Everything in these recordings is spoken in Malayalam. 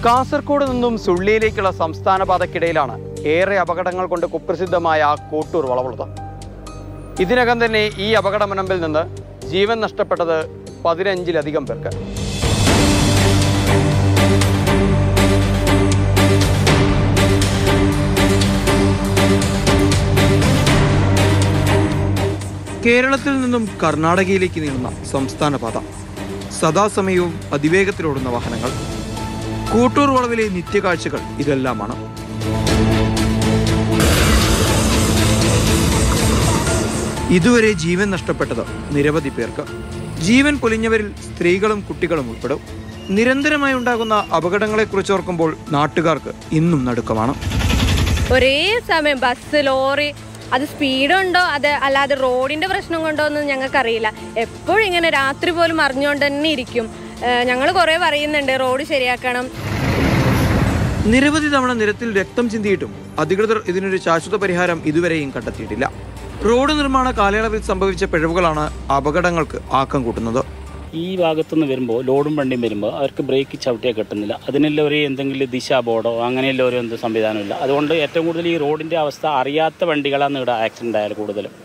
കാസർഗോഡ് നിന്നും സുള്ളിയിലേക്കുള്ള സംസ്ഥാന പാതക്കിടയിലാണ് ഏറെ അപകടങ്ങൾ കൊണ്ട് കുപ്രസിദ്ധമായ കോട്ടൂർ വളവുള്ളത് ഇതിനകം തന്നെ ഈ അപകട മുനമ്പിൽ നിന്ന് ജീവൻ നഷ്ടപ്പെട്ടത് പതിനഞ്ചിലധികം പേർക്ക് കേരളത്തിൽ നിന്നും കർണാടകയിലേക്ക് നീളുന്ന സംസ്ഥാന പാത സദാസമയവും അതിവേഗത്തിലോടുന്ന വാഹനങ്ങൾ കൂട്ടൂർ വളവിലെ നിത്യകാഴ്ചകൾ ഇതെല്ലാമാണ് ഇതുവരെ ജീവൻ നഷ്ടപ്പെട്ടത് നിരവധി പേർക്ക് ജീവൻ പൊലിഞ്ഞവരിൽ സ്ത്രീകളും കുട്ടികളും ഉൾപ്പെടും നിരന്തരമായി ഉണ്ടാകുന്ന അപകടങ്ങളെക്കുറിച്ച് ഓർക്കുമ്പോൾ നാട്ടുകാർക്ക് ഇന്നും നടുക്കമാണ് ഒരേ സമയം ബസ് ലോറി അത് സ്പീഡുണ്ടോ അത് അല്ലാതെ റോഡിന്റെ പ്രശ്നം കൊണ്ടോ എന്ന് ഞങ്ങൾക്കറിയില്ല എപ്പോഴും ഇങ്ങനെ രാത്രി പോലും അറിഞ്ഞുകൊണ്ട് തന്നെ ഇരിക്കും ഞങ്ങൾ കുറേ പറയുന്നുണ്ട് റോഡ് ശരിയാക്കണം നിരവധി തവണ നിരത്തിൽ രക്തം ചിന്തിയിട്ടും അധികൃതർ ഇതിനൊരു ശാശ്വത പരിഹാരം ഇതുവരെയും കണ്ടെത്തിയിട്ടില്ല റോഡ് നിർമ്മാണ കാലയളവിൽ സംഭവിച്ച പിഴവുകളാണ് അപകടങ്ങൾക്ക് ആക്കം കൂട്ടുന്നത് ഈ ഭാഗത്തുനിന്ന് വരുമ്പോൾ ലോഡും വണ്ടിയും വരുമ്പോൾ അവർക്ക് ബ്രേക്ക് ചവിട്ടിയാൽ കിട്ടുന്നില്ല അതിനെല്ലാം ഒരു എന്തെങ്കിലും ദിശാ ബോർഡോ അങ്ങനെയെല്ലാം ഒരു എന്ത് സംവിധാനമില്ല അതുകൊണ്ട് ഏറ്റവും കൂടുതൽ ഈ റോഡിൻ്റെ അവസ്ഥ അറിയാത്ത വണ്ടികളാണ് ഇവിടെ ആക്സിഡൻ്റ് ആയാലും കൂടുതലും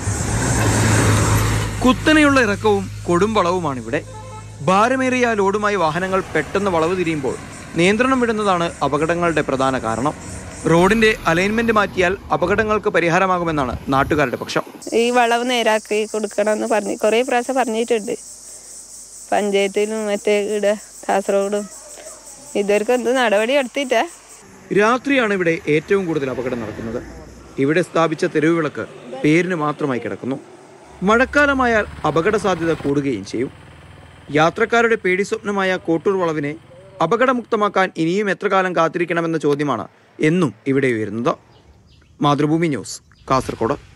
കുത്തനെയുള്ള ഇറക്കവും കൊടുംവളവുമാണിവിടെ ഭാരമേറിയ ലോഡുമായി വാഹനങ്ങൾ പെട്ടെന്ന് വളവ് തിരിയുമ്പോൾ നിയന്ത്രണം വിടുന്നതാണ് അപകടങ്ങളുടെ പ്രധാന കാരണം റോഡിന്റെ അലൈൻമെന്റ് മാറ്റിയാൽ അപകടങ്ങൾക്ക് പരിഹാരമാകുമെന്നാണ് നാട്ടുകാരുടെ പക്ഷം ഈ വളവ് നേരാക്കി കൊടുക്കണമെന്ന് പറഞ്ഞ് കുറേ പ്രാവശ്യം പറഞ്ഞിട്ടുണ്ട് പഞ്ചായത്തിലും മറ്റേ ഇവിടെ കാസർഗോഡും ഇതുവരെക്കും എന്ത് നടപടി എടുത്തിട്ടാ രാത്രിയാണ് ഇവിടെ ഏറ്റവും കൂടുതൽ അപകടം നടക്കുന്നത് ഇവിടെ സ്ഥാപിച്ച തെരുവ് വിളക്ക് പേരിന് മാത്രമായി കിടക്കുന്നു മഴക്കാലമായാൽ അപകട സാധ്യത കൂടുകയും ചെയ്യും യാത്രക്കാരുടെ പേടി സ്വപ്നമായ കോട്ടൂർ വളവിനെ അപകടമുക്തമാക്കാൻ ഇനിയും എത്ര കാലം കാത്തിരിക്കണമെന്ന ചോദ്യമാണ് എന്നും ഇവിടെ ഉയരുന്നത് മാതൃഭൂമി ന്യൂസ് കാസർഗോഡ്